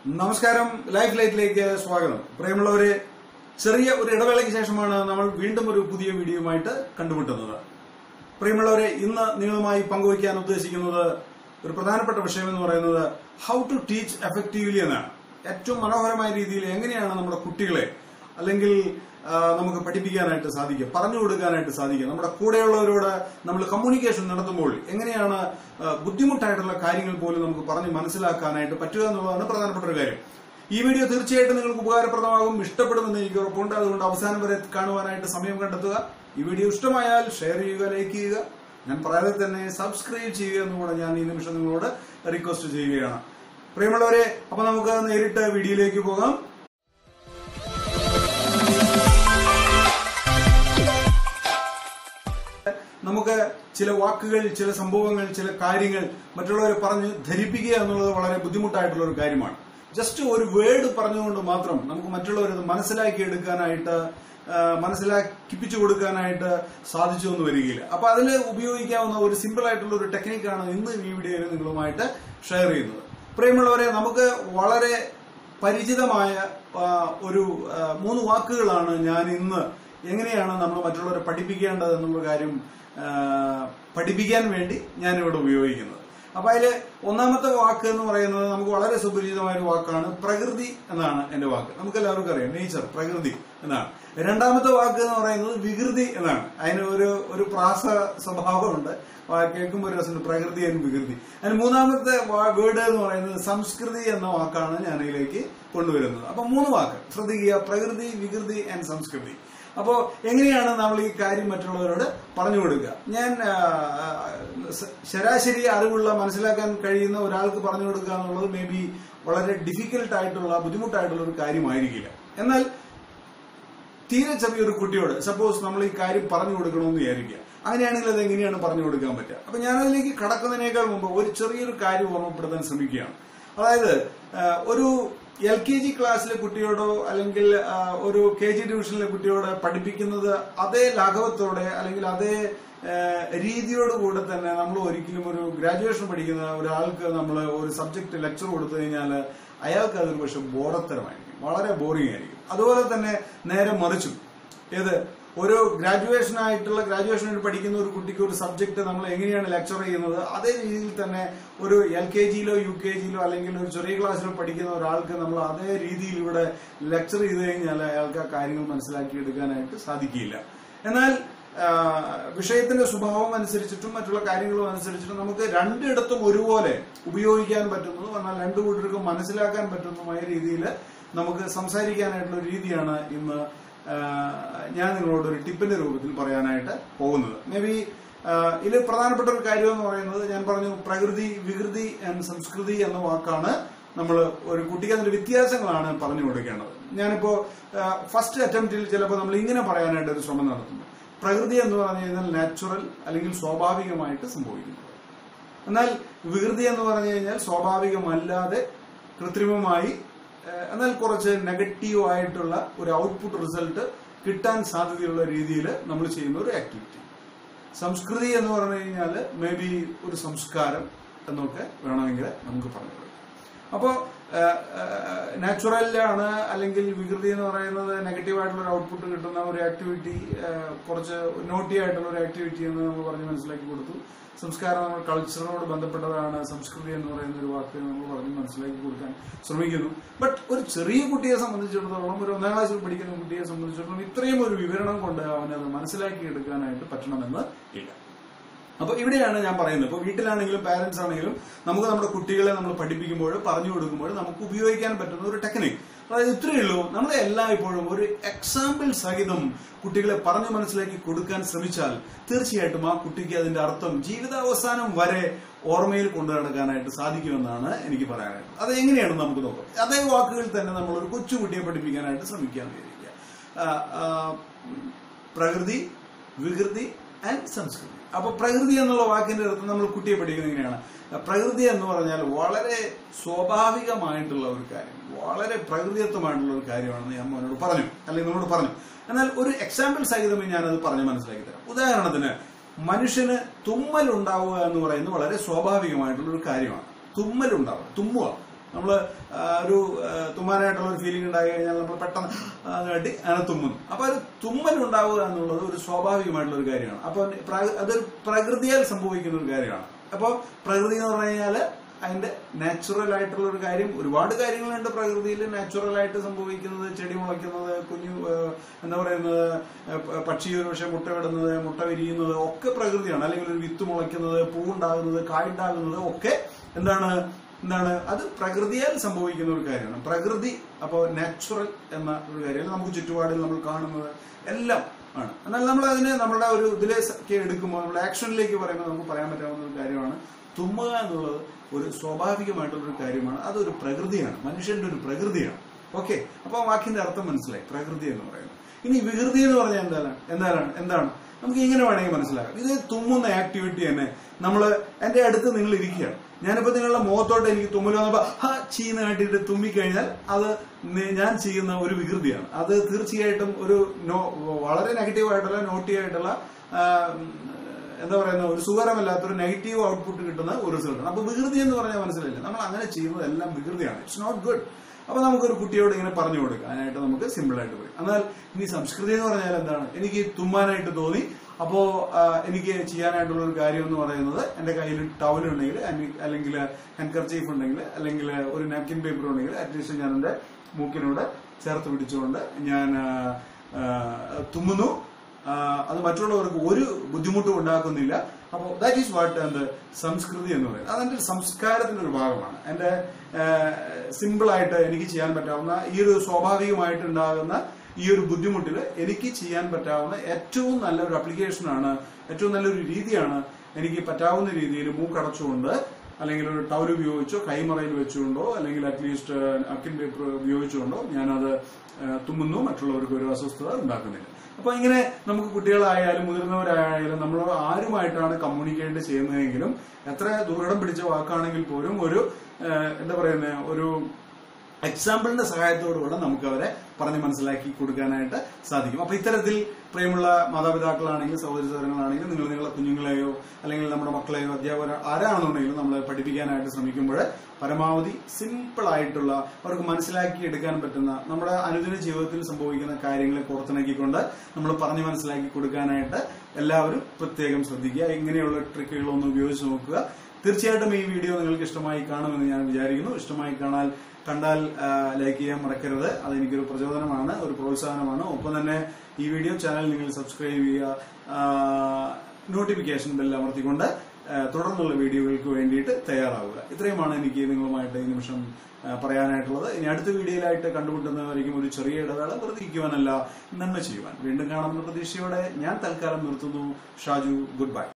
നമസ്കാരം ലൈഫ് ലൈറ്റിലേക്ക് സ്വാഗതം പ്രിയമുള്ളവരെ ചെറിയ ഒരു ഇടവേളയ്ക്ക് ശേഷമാണ് നമ്മൾ വീണ്ടും ഒരു പുതിയ വീഡിയോയുമായിട്ട് കണ്ടുമുട്ടുന്നത് പ്രിയമുള്ളവരെ ഇന്ന് നിങ്ങളുമായി പങ്കുവയ്ക്കാൻ ഉദ്ദേശിക്കുന്നത് ഒരു പ്രധാനപ്പെട്ട വിഷയം എന്ന് പറയുന്നത് ഹൗ ടു ടീച്ച് എഫക്റ്റീവ്ലി എന്നാണ് ഏറ്റവും മനോഹരമായ രീതിയിൽ എങ്ങനെയാണ് നമ്മുടെ കുട്ടികളെ അല്ലെങ്കിൽ ആ, നമുക്ക് പഠിപ്പിക്കാനായിട്ട് സാധിക്കുക പറഞ്ഞു കൊടുക്കാനായിട്ട് സാധിക്കുക നമ്മുടെ കൂടെയുള്ളവരോട് നമ്മൾ കമ്മ്യൂണിക്കേഷൻ നടത്തുമ്പോൾ എങ്ങനെയാണ് ആ, ബുദ്ധിമുട്ടായിട്ടുള്ള കാര്യങ്ങൾ പോലും നമുക്ക് പറഞ്ഞ് മനസ്സിലാക്കാനായിട്ട് പറ്റുക എന്നുള്ളതാണ് പ്രധാനപ്പെട്ട ഒരു കാര്യം ഈ വീഡിയോ തീർച്ചയായിട്ടും നിങ്ങൾക്ക് ഉപകാരപ്രദമാകും ഇഷ്ടപ്പെടുമെന്ന് എനിക്ക് ഉറപ്പുണ്ട് അതുകൊണ്ട് അവസാനം വരെ കാണുവാനായിട്ട് സമയം കണ്ടെത്തുക ഈ വീഡിയോ ഇഷ്ടമായാൽ ഷെയർ ചെയ്യുക ലൈക്ക് ചെയ്യുക ഞാൻ പറയാതെ തന്നെ സബ്സ്ക്രൈബ് ചെയ്യുക എന്നുകൂടെ ഞാൻ ഈ നിമിഷം നിങ്ങളോട് റിക്വസ്റ്റ് ചെയ്യുകയാണ് പ്രിയമുള്ളവരെ അപ്പൊ നമുക്ക് നേരിട്ട് വീഡിയോയിലേക്ക് പോകാം നമുക്ക് ചില വാക്കുകൾ ചില സംഭവങ്ങൾ ചില കാര്യങ്ങൾ മറ്റുള്ളവരെ പറഞ്ഞ് ധരിപ്പിക്കുക എന്നുള്ളത് വളരെ ബുദ്ധിമുട്ടായിട്ടുള്ള ഒരു കാര്യമാണ് ജസ്റ്റ് ഒരു വേർഡ് പറഞ്ഞുകൊണ്ട് മാത്രം നമുക്ക് മറ്റുള്ളവരത് മനസ്സിലാക്കി എടുക്കാനായിട്ട് ആ, മനസ്സിലാക്കിപ്പിച്ചു കൊടുക്കാനായിട്ട് സാധിച്ചു എന്ന് വരികയില്ല അപ്പൊ അതിൽ ഉപയോഗിക്കാവുന്ന ഒരു സിമ്പിൾ ആയിട്ടുള്ള ഒരു ടെക്നിക്കാണ് ഇന്ന് ഈ വീഡിയോയിൽ നിങ്ങളുമായിട്ട് ഷെയർ ചെയ്യുന്നത് പ്രിയമുള്ളവരെ നമുക്ക് വളരെ പരിചിതമായ ആ, ഒരു ആ, മൂന്ന് വാക്കുകളാണ് ഞാൻ ഇന്ന് എങ്ങനെയാണ് നമ്മൾ മറ്റുള്ളവരെ പഠിപ്പിക്കേണ്ടത് എന്നുള്ള കാര്യം ആ, പഠിപ്പിക്കാൻ വേണ്ടി ഞാനിവിടെ ഉപയോഗിക്കുന്നത് അപ്പൊ അതില് ഒന്നാമത്തെ വാക്ക് എന്ന് പറയുന്നത് നമുക്ക് വളരെ സുപരിചിതമായ ഒരു വാക്കാണ് പ്രകൃതി എന്നാണ് എന്റെ വാക്ക് നമുക്ക് എല്ലാവർക്കും അറിയാം നേച്ചർ പ്രകൃതി എന്നാണ് രണ്ടാമത്തെ വാക്ക് എന്ന് പറയുന്നത് വികൃതി എന്നാണ് അതിന് ഒരു ഒരു പ്രാസ സ്വഭാവമുണ്ട് ആ, കേൾക്കുമ്പോൾ ഒരു രസമുണ്ട് പ്രകൃതി ആൻഡ് വികൃതി അതിന് മൂന്നാമത്തെ വേർഡ് എന്ന് പറയുന്നത് സംസ്കൃതി എന്ന വാക്കാണ് ഞാൻ ഇതിലേക്ക് കൊണ്ടുവരുന്നത് അപ്പൊ മൂന്ന് വാക്ക് ശ്രദ്ധിക്കുക പ്രകൃതി വികൃതി ആൻഡ് സംസ്കൃതി അപ്പോ എങ്ങനെയാണ് നമ്മൾ ഈ കാര്യം മറ്റുള്ളവരോട് പറഞ്ഞു കൊടുക്കുക ഞാൻ ആ, ആ, സ- ശരാശരി അറിവുള്ള മനസ്സിലാക്കാൻ കഴിയുന്ന ഒരാൾക്ക് പറഞ്ഞു കൊടുക്കുക എന്നുള്ളത് മേ ബി വളരെ ഡിഫിക്കൽട്ട് ആയിട്ടുള്ള ബുദ്ധിമുട്ടായിട്ടുള്ള ഒരു കാര്യമായിരിക്കില്ല എന്നാൽ തീരെ ചെറിയൊരു കുട്ടിയോട് സപ്പോസ് നമ്മൾ ഈ കാര്യം പറഞ്ഞു കൊടുക്കണമെന്ന് വിചാരിക്കുക അങ്ങനെയാണെങ്കിൽ അത് എങ്ങനെയാണ് പറഞ്ഞു കൊടുക്കാൻ പറ്റുക അപ്പൊ ഞാനതിലേക്ക് കടക്കുന്നതിനേക്കാൾ മുമ്പ് ഒരു ചെറിയൊരു കാര്യം ഓർമ്മപ്പെടുത്താൻ ശ്രമിക്കുകയാണ് അതായത് ആ, ഒരു എൽ കെ ജി ക്ലാസ്സിലെ കുട്ടിയോടോ അല്ലെങ്കിൽ ആ, ഒരു കെ ജി ഡിവിഷനിലെ കുട്ടിയോട് പഠിപ്പിക്കുന്നത് അതേ ലാഘവത്തോടെ അല്ലെങ്കിൽ അതേ ആ, രീതിയോടുകൂടെ തന്നെ നമ്മൾ ഒരിക്കലും ഒരു ഗ്രാജുവേഷൻ പഠിക്കുന്ന ഒരാൾക്ക് നമ്മൾ ഒരു സബ്ജക്ട് ലെക്ചർ കൊടുത്തു കഴിഞ്ഞാൽ അയാൾക്ക് അതൊരു പക്ഷെ ബോധത്തരമായിരിക്കും വളരെ ബോറിംഗ് ആയിരിക്കും അതുപോലെ തന്നെ നേരെ മറിച്ചും ഏത് ഒരു ഗ്രാജുവേഷൻ ആയിട്ടുള്ള ഗ്രാജുവേഷൻ പഠിക്കുന്ന ഒരു കുട്ടിക്ക് ഒരു സബ്ജക്ട് നമ്മൾ എങ്ങനെയാണ് ലെക്ചർ ചെയ്യുന്നത് അതേ രീതിയിൽ തന്നെ ഒരു എൽ കെ ജിയിലോ യു കെ ജിയിലോ അല്ലെങ്കിൽ ഒരു ചെറിയ ക്ലാസ്സിലോ പഠിക്കുന്ന ഒരാൾക്ക് നമ്മൾ അതേ രീതിയിൽ ഇവിടെ ലെക്ചർ ചെയ്ത് കഴിഞ്ഞാൽ അയാൾക്ക് ആ കാര്യങ്ങൾ മനസ്സിലാക്കി എടുക്കാനായിട്ട് സാധിക്കില്ല എന്നാൽ ആ, വിഷയത്തിന്റെ സ്വഭാവം അനുസരിച്ചിട്ടും മറ്റുള്ള കാര്യങ്ങളും അനുസരിച്ചിട്ടും നമുക്ക് രണ്ടിടത്തും ഒരുപോലെ ഉപയോഗിക്കാൻ പറ്റുന്നതും എന്നാൽ രണ്ടു കൂട്ടർക്കും മനസ്സിലാക്കാൻ പറ്റുന്നതുമായ രീതിയിൽ നമുക്ക് സംസാരിക്കാനായിട്ടുള്ള ഒരു രീതിയാണ് ഇന്ന് ആ, ഞാൻ നിങ്ങളോട് ഒരു ടിപ്പിന്റെ രൂപത്തിൽ പറയാനായിട്ട് പോകുന്നത് മേ ബി ഇതിൽ പ്രധാനപ്പെട്ട ഒരു കാര്യം എന്ന് പറയുന്നത് ഞാൻ പറഞ്ഞു പ്രകൃതി വികൃതി ആൻഡ് സംസ്കൃതി എന്ന വാക്കാണ് നമ്മൾ ഒരു കുട്ടിക്ക് അതിന്റെ വ്യത്യാസങ്ങളാണ് പറഞ്ഞു കൊടുക്കേണ്ടത് ഞാനിപ്പോ ഫസ്റ്റ് അറ്റംപ്റ്റിൽ ചിലപ്പോൾ നമ്മൾ ഇങ്ങനെ പറയാനായിട്ട് ഒരു ശ്രമം നടത്തുന്നു പ്രകൃതി എന്ന് പറഞ്ഞു കഴിഞ്ഞാൽ നാച്ചുറൽ അല്ലെങ്കിൽ സ്വാഭാവികമായിട്ട് സംഭവിക്കുന്നത് എന്നാൽ വികൃതി എന്ന് പറഞ്ഞു കഴിഞ്ഞാൽ സ്വാഭാവികമല്ലാതെ കൃത്രിമമായി ഏഹ്, എന്നാൽ കുറച്ച് നെഗറ്റീവ് ആയിട്ടുള്ള ഒരു ഔട്ട്പുട്ട് റിസൾട്ട് കിട്ടാൻ സാധ്യതയുള്ള രീതിയിൽ നമ്മൾ ചെയ്യുന്ന ഒരു ആക്ടിവിറ്റി സംസ്കൃതി എന്ന് പറഞ്ഞു കഴിഞ്ഞാൽ മേ ബി ഒരു സംസ്കാരം എന്നൊക്കെ വേണമെങ്കിൽ നമുക്ക് പറഞ്ഞു കൊടുക്കാം അപ്പോൾ നാച്ചുറലാണ് അല്ലെങ്കിൽ വികൃതി എന്ന് പറയുന്നത് നെഗറ്റീവ് ആയിട്ടുള്ള ഒരു ഔട്ട്പുട്ട് കിട്ടുന്ന ഒരു ആക്ടിവിറ്റി കുറച്ച് നോട്ടി ആയിട്ടുള്ള ഒരു ആക്ടിവിറ്റി എന്ന് നമ്മൾ പറഞ്ഞ് മനസ്സിലാക്കി കൊടുത്തു സംസ്കാരം നമ്മൾ കൾച്ചറിനോട് ബന്ധപ്പെട്ടതാണ് സംസ്കൃതി എന്ന് പറയുന്ന ഒരു വാക്ക് നമ്മൾ പറഞ്ഞ് മനസ്സിലാക്കി കൊടുക്കാൻ ശ്രമിക്കുന്നു ബട്ട് ഒരു ചെറിയ കുട്ടിയെ സംബന്ധിച്ചിടത്തോളം ഒരു ഒന്നാം ക്ലാസ്സിൽ പഠിക്കുന്ന കുട്ടിയെ സംബന്ധിച്ചിടത്തോളം ഇത്രയും ഒരു വിവരണം കൊണ്ട് അവനത് മനസ്സിലാക്കി എടുക്കാനായിട്ട് പറ്റണമെന്ന് ഇല്ല അപ്പൊ ഇവിടെയാണ് ഞാൻ പറയുന്നത് ഇപ്പൊ വീട്ടിലാണെങ്കിലും പാരന്റ്സ് ആണെങ്കിലും നമുക്ക് നമ്മുടെ കുട്ടികളെ നമ്മൾ പഠിപ്പിക്കുമ്പോൾ പറഞ്ഞു കൊടുക്കുമ്പോൾ നമുക്ക് ഉപയോഗിക്കാൻ പറ്റുന്ന ഒരു ടെക്നിക് അതായത് ഇത്രയേ ഉള്ളൂ നമ്മൾ എല്ലായ്പ്പോഴും ഒരു എക്സാമ്പിൾ സഹിതം കുട്ടികളെ പറഞ്ഞു മനസ്സിലാക്കി കൊടുക്കാൻ ശ്രമിച്ചാൽ തീർച്ചയായിട്ടും ആ കുട്ടിക്ക് അതിന്റെ അർത്ഥം ജീവിതാവസാനം വരെ ഓർമ്മയിൽ കൊണ്ടു നടക്കാനായിട്ട് സാധിക്കുമെന്നാണ് എനിക്ക് പറയാനായിട്ട് അത് എങ്ങനെയാണെന്ന് നമുക്ക് നോക്കാം അതേ വാക്കുകളിൽ തന്നെ നമ്മൾ ഒരു കൊച്ചുകുട്ടിയെ പഠിപ്പിക്കാനായിട്ട് ശ്രമിക്കാൻ വിചാരിക്കുക ആ, ആ, പ്രകൃതി വികൃതി ആൻഡ് സംസ്കൃതി അപ്പൊ പ്രകൃതി എന്നുള്ള വാക്കിന്റെ അർത്ഥം നമ്മൾ കുട്ടിയെ പഠിക്കുന്നത് എങ്ങനെയാണ് പ്രകൃതി എന്ന് പറഞ്ഞാൽ വളരെ സ്വാഭാവികമായിട്ടുള്ള ഒരു കാര്യം വളരെ പ്രകൃതിദത്തമായിട്ടുള്ള ഒരു കാര്യമാണെന്ന് ഞാൻ മോനോട് പറഞ്ഞു അല്ലെങ്കിൽ നിങ്ങളോട് പറഞ്ഞു എന്നാൽ ഒരു എക്സാമ്പിൾ സഹിതം ഞാനത് പറഞ്ഞ് മനസ്സിലാക്കി തരാം ഉദാഹരണത്തിന് മനുഷ്യന് തുമ്മൽ ഉണ്ടാവുക എന്ന് പറയുന്നത് വളരെ സ്വാഭാവികമായിട്ടുള്ള ഒരു കാര്യമാണ് തുമ്മൽ ഉണ്ടാവുക തുമ്മുക നമ്മൾ ഒരു ആ, തുമ്മാനായിട്ടുള്ള ഒരു ഫീലിംഗ് ഉണ്ടായി കഴിഞ്ഞാൽ നമ്മൾ പെട്ടെന്ന് ആ, കാട്ടി അങ്ങനെ തുമ്മുന്നു അപ്പൊ ഒരു തുമ്മൽ ഉണ്ടാവുക എന്നുള്ളത് ഒരു സ്വാഭാവികമായിട്ടുള്ള ഒരു കാര്യമാണ് അപ്പൊ പ്ര- അതൊരു പ്രകൃതിയാൽ സംഭവിക്കുന്ന ഒരു കാര്യമാണ് അപ്പോൾ പ്രകൃതി എന്ന് പറഞ്ഞു കഴിഞ്ഞാൽ അതിന്റെ നാച്ചുറൽ ആയിട്ടുള്ള ഒരു കാര്യം ഒരുപാട് കാര്യങ്ങളുണ്ട് പ്രകൃതിയിൽ നാച്ചുറൽ ആയിട്ട് സംഭവിക്കുന്നത് ചെടി മുളയ്ക്കുന്നത് കുഞ്ഞു ഏഹ്, എന്താ പറയുന്നത് ഏഹ്, പ- പക്ഷി ഒരു പക്ഷെ മുട്ട വിടുന്നത് മുട്ട വിരിയുന്നത് ഒക്കെ പ്രകൃതിയാണ് അല്ലെങ്കിൽ ഒരു വിത്ത് മുളയ്ക്കുന്നത് പൂവുണ്ടാകുന്നത് കായുണ്ടാകുന്നത് ഒക്കെ എന്താണ് എന്താണ് അത് പ്രകൃതിയാൽ സംഭവിക്കുന്ന ഒരു കാര്യമാണ് പ്രകൃതി അപ്പോൾ നാച്ചുറൽ എന്ന ഒരു കാര്യം നമുക്ക് ചുറ്റുപാടിൽ നമ്മൾ കാണുന്നത് എല്ലാം ആണ് എന്നാൽ നമ്മൾ അതിനെ നമ്മുടെ ഒരു ഇതിലേക്ക് എടുക്കുമ്പോൾ നമ്മൾ ആക്ഷനിലേക്ക് പറയുമ്പോൾ നമുക്ക് പറയാൻ പറ്റാവുന്ന ഒരു കാര്യമാണ് തുമ്മുക എന്നുള്ളത് ഒരു സ്വാഭാവികമായിട്ടുള്ള ഒരു കാര്യമാണ് അതൊരു പ്രകൃതിയാണ് മനുഷ്യന്റെ ഒരു പ്രകൃതിയാണ് ഓക്കെ അപ്പൊ ആ വാക്കിന്റെ അർത്ഥം മനസ്സിലായി പ്രകൃതി എന്ന് പറയുന്നത് ഇനി വികൃതി എന്ന് പറഞ്ഞാൽ എന്താണ് എന്താണ് എന്താണ് നമുക്ക് ഇങ്ങനെ വേണമെങ്കിൽ മനസ്സിലാക്കാം ഇത് തുമ്മുന്ന ആക്ടിവിറ്റി തന്നെ നമ്മൾ എന്റെ അടുത്ത് നിങ്ങൾ ഇരിക്കുകയാണ് ഞാനിപ്പോ നിങ്ങളുടെ മുഖത്തോട്ട് എനിക്ക് തുമ്മൽ വന്നപ്പോ ഹാ ചീന്ന് കാട്ടിയിട്ട് തുമ്മിക്കഴിഞ്ഞാൽ അത് നി- ഞാൻ ചെയ്യുന്ന ഒരു വികൃതിയാണ് അത് തീർച്ചയായിട്ടും ഒരു നോ വളരെ നെഗറ്റീവ് ആയിട്ടുള്ള നോട്ടി ആയിട്ടുള്ള ആ, ഉം, എന്താ പറയുന്ന ഒരു സുഖകരമല്ലാത്ത ഒരു നെഗറ്റീവ് ഔട്ട്പുട്ട് കിട്ടുന്ന ഒരു റിസൾട്ടാണ് അപ്പൊ വികൃതി എന്ന് പറഞ്ഞാൽ മനസ്സിലായില്ല നമ്മൾ അങ്ങനെ ചെയ്യുന്നത് എല്ലാം വികൃതിയാണ് ഇറ്റ്സ് നോട്ട് ഗുഡ് അപ്പൊ നമുക്കൊരു കുട്ടിയോട് ഇങ്ങനെ പറഞ്ഞു കൊടുക്കാനായിട്ട് നമുക്ക് സിമ്പിൾ ആയിട്ട് പറയും എന്നാൽ ഇനി സംസ്കൃതി എന്ന് പറഞ്ഞാൽ എന്താണ് എനിക്ക് തുമ്മാനായിട്ട് തോന്നി അപ്പോ ആ, എനിക്ക് ചെയ്യാനായിട്ടുള്ള ഒരു കാര്യം എന്ന് പറയുന്നത് എന്റെ കയ്യിൽ ടവൽ ഉണ്ടെങ്കിൽ അല്ലെങ്കിൽ ഹാൻകർച്ചീഫ് ഉണ്ടെങ്കിൽ അല്ലെങ്കിൽ ഒരു നാപ്കിൻ പേപ്പർ ഉണ്ടെങ്കിൽ അറ്റ്ലീസ്റ്റ് ഞാൻ എന്റെ മൂക്കിനോട് ചേർത്ത് പിടിച്ചുകൊണ്ട് ഞാൻ ആ, ആ, തുമ്മുന്നു ആ, അത് മറ്റുള്ളവർക്ക് ഒരു ബുദ്ധിമുട്ടും ഉണ്ടാക്കുന്നില്ല അപ്പോൾ ദാറ്റ് ഈസ് വാട്ട് എന്ത് സംസ്കൃതി എന്ന് പറയുന്നത് അതെന്റെ ഒരു സംസ്കാരത്തിന്റെ ഒരു ഭാഗമാണ് എന്റെ സിമ്പിൾ ആയിട്ട് എനിക്ക് ചെയ്യാൻ പറ്റാവുന്ന ഈ ഒരു സ്വാഭാവികമായിട്ട് ഉണ്ടാകുന്ന ഈ ഒരു ബുദ്ധിമുട്ടിൽ എനിക്ക് ചെയ്യാൻ പറ്റാവുന്ന ഏറ്റവും നല്ലൊരു അപ്ലിക്കേഷനാണ് ഏറ്റവും നല്ലൊരു രീതിയാണ് എനിക്ക് പറ്റാവുന്ന രീതിയിൽ മൂക്കടച്ചുകൊണ്ട് അല്ലെങ്കിൽ ഒരു ടവൽ ഉപയോഗിച്ചോ കൈമറയിൽ വെച്ചുകൊണ്ടോ അല്ലെങ്കിൽ അറ്റ്ലീസ്റ്റ് അക്കിൻ പേപ്പർ ഉപയോഗിച്ചുകൊണ്ടോ ഞാനത് ആ, തുമ്മുന്നു മറ്റുള്ളവർക്ക് ഒരു അസ്വസ്ഥത ഉണ്ടാക്കുന്നില്ല അപ്പൊ ഇങ്ങനെ നമുക്ക് കുട്ടികളായാലും മുതിർന്നവരായാലും നമ്മൾ ആരുമായിട്ടാണ് കമ്മ്യൂണിക്കേറ്റ് ചെയ്യുന്നതെങ്കിലും എത്ര ദുർഘടം പിടിച്ച വാക്കാണെങ്കിൽ പോലും ഒരു ആ, എന്താ പറയുന്ന ഒരു എക്സാമ്പിളിന്റെ സഹായത്തോടുകൂടെ നമുക്ക് അവരെ പറഞ്ഞ് മനസ്സിലാക്കി കൊടുക്കാനായിട്ട് സാധിക്കും അപ്പൊ ഇത്തരത്തിൽ പ്രിയമുള്ള മാതാപിതാക്കളാണെങ്കിലും സഹോദരി സഹോദരങ്ങളാണെങ്കിലും നിങ്ങൾ നിങ്ങളുടെ കുഞ്ഞുങ്ങളെയോ അല്ലെങ്കിൽ നമ്മുടെ മക്കളെയോ അധ്യാപകർ ആരാണെന്നുണ്ടെങ്കിലും നമ്മൾ പഠിപ്പിക്കാനായിട്ട് ശ്രമിക്കുമ്പോൾ പരമാവധി സിമ്പിൾ ആയിട്ടുള്ള അവർക്ക് മനസ്സിലാക്കി എടുക്കാൻ പറ്റുന്ന നമ്മുടെ അനുദിന ജീവിതത്തിൽ സംഭവിക്കുന്ന കാര്യങ്ങളെ പുറത്തിണക്കിക്കൊണ്ട് നമ്മൾ പറഞ്ഞ് മനസ്സിലാക്കി കൊടുക്കാനായിട്ട് എല്ലാവരും പ്രത്യേകം ശ്രദ്ധിക്കുക ഇങ്ങനെയുള്ള ട്രിക്കുകളൊന്ന് ഉപയോഗിച്ച് നോക്കുക തീർച്ചയായിട്ടും ഈ വീഡിയോ നിങ്ങൾക്ക് ഇഷ്ടമായി കാണുമെന്ന് ഞാൻ വിചാരിക്കുന്നു ഇഷ്ടമായി കാണാൻ കണ്ടാൽ ആ, ലൈക്ക് ചെയ്യാൻ മറക്കരുത് അത് എനിക്കൊരു പ്രചോദനമാണ് ഒരു പ്രോത്സാഹനമാണ് ഒപ്പം തന്നെ ഈ വീഡിയോ ചാനൽ നിങ്ങൾ സബ്സ്ക്രൈബ് ചെയ്യുക നോട്ടിഫിക്കേഷൻ ബെൽ അമർത്തിക്കൊണ്ട് ആ, തുടർന്നുള്ള വീഡിയോകൾക്ക് വേണ്ടിയിട്ട് തയ്യാറാവുക ഇത്രയുമാണ് എനിക്ക് നിങ്ങളുമായിട്ട് ഈ നിമിഷം ആ, പറയാനായിട്ടുള്ളത് ഇനി അടുത്ത വീഡിയോയിലായിട്ട് കണ്ടുമുട്ടുന്നവരേക്കും ഒരു ചെറിയ ഇടവേള വെറുതെ ഇരിക്കുവാനല്ല നന്മ ചെയ്യുവാൻ വീണ്ടും കാണാമെന്ന പ്രതീക്ഷയോടെ ഞാൻ തൽക്കാലം നിർത്തുന്നു ഷാജു ഗുഡ് ബൈ